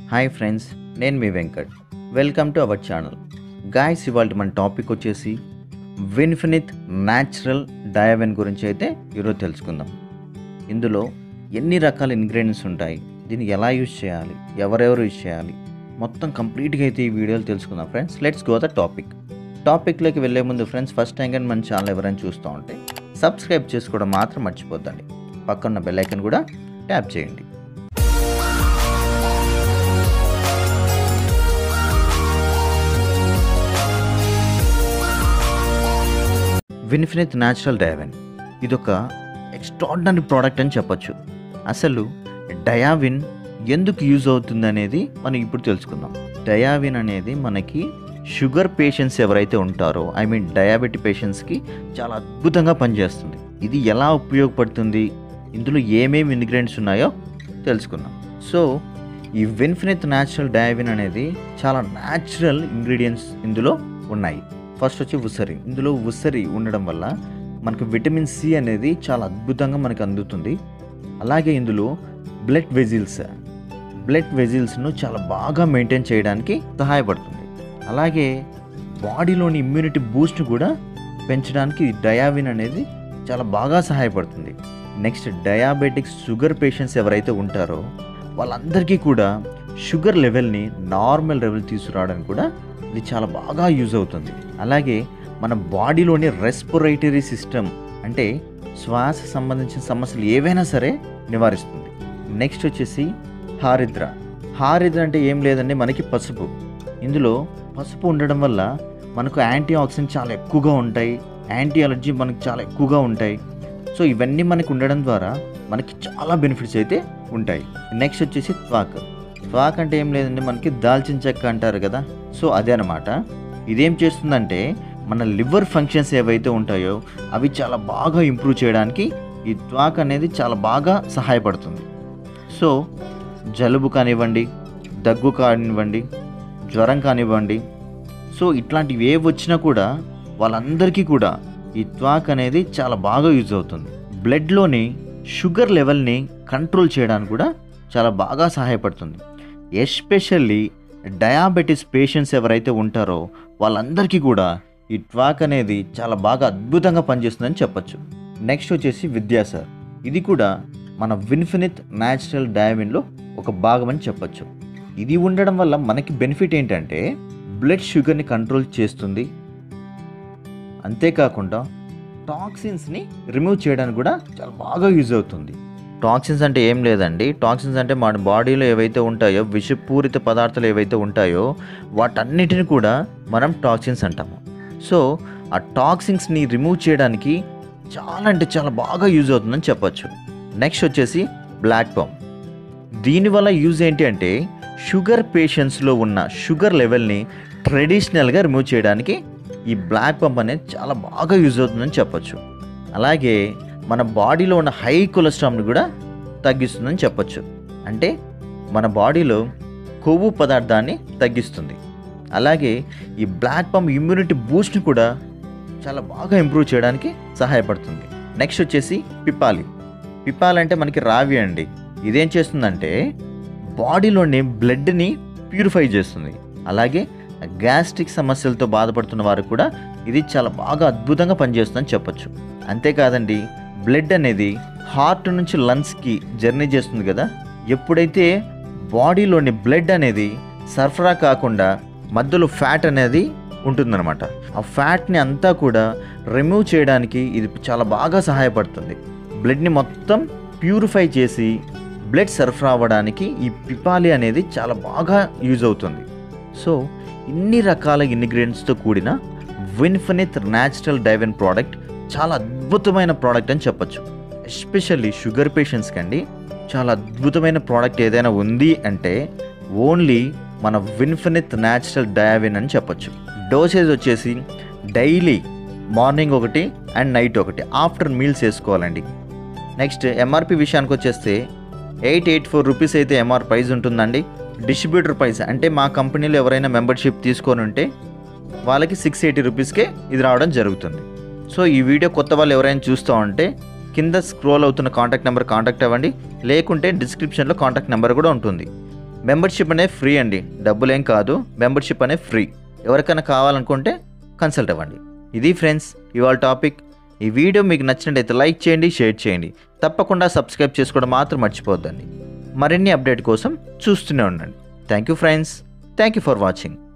hi friends నేను మీ Venkat welcome to our channel guys ఇవాళ మన టాపిక్ వచ్చేసి విన్ఫినిత్ న్యాచురల్ డయావెన్ గురించి అయితే ఈరోజు తెలుసుకుందాం ఇందులో ఎన్ని రకాల ఇంగ్రీడియంట్స్ ఉంటాయి దీన్ని ఎలా యూజ్ చేయాలి ఎవరెవరు యూజ్ చేయాలి మొత్తం కంప్లీట్గా అయితే ఈ వీడియోలు తెలుసుకుందాం friends let's go the topic టాపిక్లోకి వెళ్ళే ముందు ఫ్రెండ్స్ ఫస్ట్ టైం కానీ మన ఛానల్ ఎవరైనా చూస్తూ ఉంటే సబ్స్క్రైబ్ చేసుకోవడం మాత్రం మర్చిపోద్దండి పక్కన్న బెల్ ఐకన్ కూడా ట్యాప్ చేయండి విన్ఫినిత్ న్యాచురల్ డయావిన్ ఇదొక ఎక్స్ట్రాడినరీ ప్రోడక్ట్ అని చెప్పొచ్చు అసలు డయావిన్ ఎందుకు యూజ్ అవుతుంది అనేది మనం ఇప్పుడు తెలుసుకుందాం డయావిన్ అనేది మనకి షుగర్ పేషెంట్స్ ఎవరైతే ఉంటారో ఐ మీన్ డయాబెటిక్ పేషెంట్స్కి చాలా అద్భుతంగా పనిచేస్తుంది ఇది ఎలా ఉపయోగపడుతుంది ఇందులో ఏమేమి ఇంగ్రీడియంట్స్ ఉన్నాయో తెలుసుకుందాం సో ఈ విన్ఫినిత్ న్యాచురల్ డయావిన్ అనేది చాలా న్యాచురల్ ఇంగ్రీడియంట్స్ ఇందులో ఉన్నాయి ఫస్ట్ వచ్చి ఉసరి ఇందులో ఉసరి ఉండడం వల్ల మనకు విటమిన్ సి అనేది చాలా అద్భుతంగా మనకు అందుతుంది అలాగే ఇందులో బ్లడ్ వెజిల్స్ బ్లడ్ వెజిల్స్ను చాలా బాగా మెయింటైన్ చేయడానికి సహాయపడుతుంది అలాగే బాడీలోని ఇమ్యూనిటీ బూస్ట్ని కూడా పెంచడానికి డయావిన్ అనేది చాలా బాగా సహాయపడుతుంది నెక్స్ట్ డయాబెటిక్స్ షుగర్ పేషెంట్స్ ఎవరైతే ఉంటారో వాళ్ళందరికీ కూడా షుగర్ లెవెల్ని నార్మల్ లెవెల్ తీసుకురావడానికి కూడా ఇది చాలా బాగా యూజ్ అవుతుంది అలాగే మన బాడీలోని రెస్పిరేటరీ సిస్టమ్ అంటే శ్వాస సంబంధించిన సమస్యలు ఏవైనా సరే నివారిస్తుంది నెక్స్ట్ వచ్చేసి హారిద్ర హారిద్ర అంటే ఏం లేదండి మనకి పసుపు ఇందులో పసుపు ఉండడం వల్ల మనకు యాంటీ ఆక్సిడెంట్ చాలా ఎక్కువగా ఉంటాయి యాంటీ అలర్జీ మనకు చాలా ఎక్కువగా ఉంటాయి సో ఇవన్నీ మనకు ఉండడం ద్వారా మనకి చాలా బెనిఫిట్స్ అయితే ఉంటాయి నెక్స్ట్ వచ్చేసి త్వాక్ త్వాక్ అంటే ఏం లేదండి మనకి దాల్చిన చెక్క అంటారు కదా సో అదే అనమాట ఇదేం చేస్తుందంటే మన లివర్ ఫంక్షన్స్ ఏవైతే ఉంటాయో అవి చాలా బాగా ఇంప్రూవ్ చేయడానికి ఈ త్వాక్ అనేది చాలా బాగా సహాయపడుతుంది సో జలుబు కానివ్వండి దగ్గు కానివ్వండి జ్వరం కానివ్వండి సో ఇట్లాంటివి ఏ వచ్చినా కూడా వాళ్ళందరికీ కూడా ఈ త్వాక్ అనేది చాలా బాగా యూజ్ అవుతుంది బ్లడ్లోని షుగర్ లెవెల్ని కంట్రోల్ చేయడానికి కూడా చాలా బాగా సహాయపడుతుంది ఎస్పెషల్లీ డయాబెటీస్ పేషెంట్స్ ఎవరైతే ఉంటారో వాళ్ళందరికీ కూడా ఈ ట్వాక్ అనేది చాలా బాగా అద్భుతంగా పనిచేస్తుందని చెప్పొచ్చు నెక్స్ట్ వచ్చేసి విద్యాసార్ ఇది కూడా మన విన్ఫినిత్ న్యాచురల్ డయామిన్లో ఒక భాగం అని చెప్పొచ్చు ఇది ఉండడం వల్ల మనకి బెనిఫిట్ ఏంటంటే బ్లడ్ షుగర్ని కంట్రోల్ చేస్తుంది అంతేకాకుండా టాక్సిన్స్ని రిమూవ్ చేయడానికి కూడా చాలా బాగా యూజ్ అవుతుంది టాక్సిన్స్ అంటే ఏం లేదండి టాక్సిన్స్ అంటే మన బాడీలో ఏవైతే ఉంటాయో విషపూరిత పదార్థాలు ఏవైతే ఉంటాయో వాటన్నిటిని కూడా మనం టాక్సిన్స్ అంటాము సో ఆ టాక్సిన్స్ని రిమూవ్ చేయడానికి చాలా అంటే చాలా బాగా యూజ్ అవుతుందని చెప్పొచ్చు నెక్స్ట్ వచ్చేసి బ్లాక్ పమ్ దీనివల్ల యూజ్ ఏంటి అంటే షుగర్ పేషెంట్స్లో ఉన్న షుగర్ లెవెల్ని ట్రెడిషనల్గా రిమూవ్ చేయడానికి ఈ బ్లాక్ పంప్ అనేది చాలా బాగా యూజ్ అవుతుందని చెప్పొచ్చు అలాగే మన బాడీలో ఉన్న హై కొలెస్ట్రాల్ని కూడా తగ్గిస్తుందని చెప్పొచ్చు అంటే మన బాడీలో కొవ్వు పదార్థాన్ని తగ్గిస్తుంది అలాగే ఈ బ్లాక్ పంప్ ఇమ్యూనిటీ బూస్ట్ని కూడా చాలా బాగా ఇంప్రూవ్ చేయడానికి సహాయపడుతుంది నెక్స్ట్ వచ్చేసి పిపాలి పిపాలి అంటే మనకి రావి అండి ఇదేం చేస్తుందంటే బాడీలోని బ్లడ్ని ప్యూరిఫై చేస్తుంది అలాగే గ్యాస్ట్రిక్ సమస్యలతో బాధపడుతున్న వారు కూడా ఇది చాలా బాగా అద్భుతంగా పనిచేస్తుందని చెప్పొచ్చు అంతేకాదండి బ్లడ్ అనేది హార్ట్ నుంచి లంగ్స్కి జర్నీ చేస్తుంది కదా ఎప్పుడైతే బాడీలోని బ్లడ్ అనేది సరఫరా కాకుండా మధ్యలో ఫ్యాట్ అనేది ఉంటుందన్నమాట ఆ ఫ్యాట్ని అంతా కూడా రిమూవ్ చేయడానికి ఇది చాలా బాగా సహాయపడుతుంది బ్లడ్ని మొత్తం ప్యూరిఫై చేసి బ్లడ్ సరఫరా అవ్వడానికి ఈ పిపాలి అనేది చాలా బాగా యూజ్ అవుతుంది సో ఇన్ని రకాల ఇంగ్రీడియంట్స్తో కూడిన విన్ఫినిత్ న్యాచురల్ డైవెన్ ప్రోడక్ట్ చాలా అద్భుతమైన ప్రోడక్ట్ అని చెప్పొచ్చు ఎస్పెషల్లీ షుగర్ పేషెంట్స్కి అండి చాలా అద్భుతమైన ప్రోడక్ట్ ఏదైనా ఉంది అంటే ఓన్లీ మన విన్ఫినిత్ న్యాచురల్ డయావిన్ అని చెప్పొచ్చు డోసేజ్ వచ్చేసి డైలీ మార్నింగ్ ఒకటి అండ్ నైట్ ఒకటి ఆఫ్టర్ మీల్స్ వేసుకోవాలండి నెక్స్ట్ ఎంఆర్పి విషయానికి వచ్చేస్తే ఎయిట్ ఎయిట్ ఫోర్ రూపీస్ అయితే ఎంఆర్ ప్రైస్ ఉంటుందండి డిస్ట్రిబ్యూటర్ ప్రైస్ అంటే మా కంపెనీలో ఎవరైనా మెంబర్షిప్ తీసుకొని ఉంటే వాళ్ళకి సిక్స్ ఎయిటీ రూపీస్కే ఇది రావడం జరుగుతుంది సో ఈ వీడియో కొత్త వాళ్ళు ఎవరైనా చూస్తూ ఉంటే కింద స్క్రోల్ అవుతున్న కాంటాక్ట్ నెంబర్ కాంటాక్ట్ అవ్వండి లేకుంటే డిస్క్రిప్షన్లో కాంటాక్ట్ నెంబర్ కూడా ఉంటుంది మెంబర్షిప్ అనేది ఫ్రీ అండి డబ్బులేం కాదు మెంబర్షిప్ అనేది ఫ్రీ ఎవరికైనా కావాలనుకుంటే కన్సల్ట్ అవ్వండి ఇది ఫ్రెండ్స్ ఇవాళ టాపిక్ ఈ వీడియో మీకు నచ్చినట్టయితే లైక్ చేయండి షేర్ చేయండి తప్పకుండా సబ్స్క్రైబ్ చేసుకోవడం మాత్రం మర్చిపోద్దండి మరిన్ని అప్డేట్ కోసం చూస్తూనే ఉండండి thank you friends thank you for watching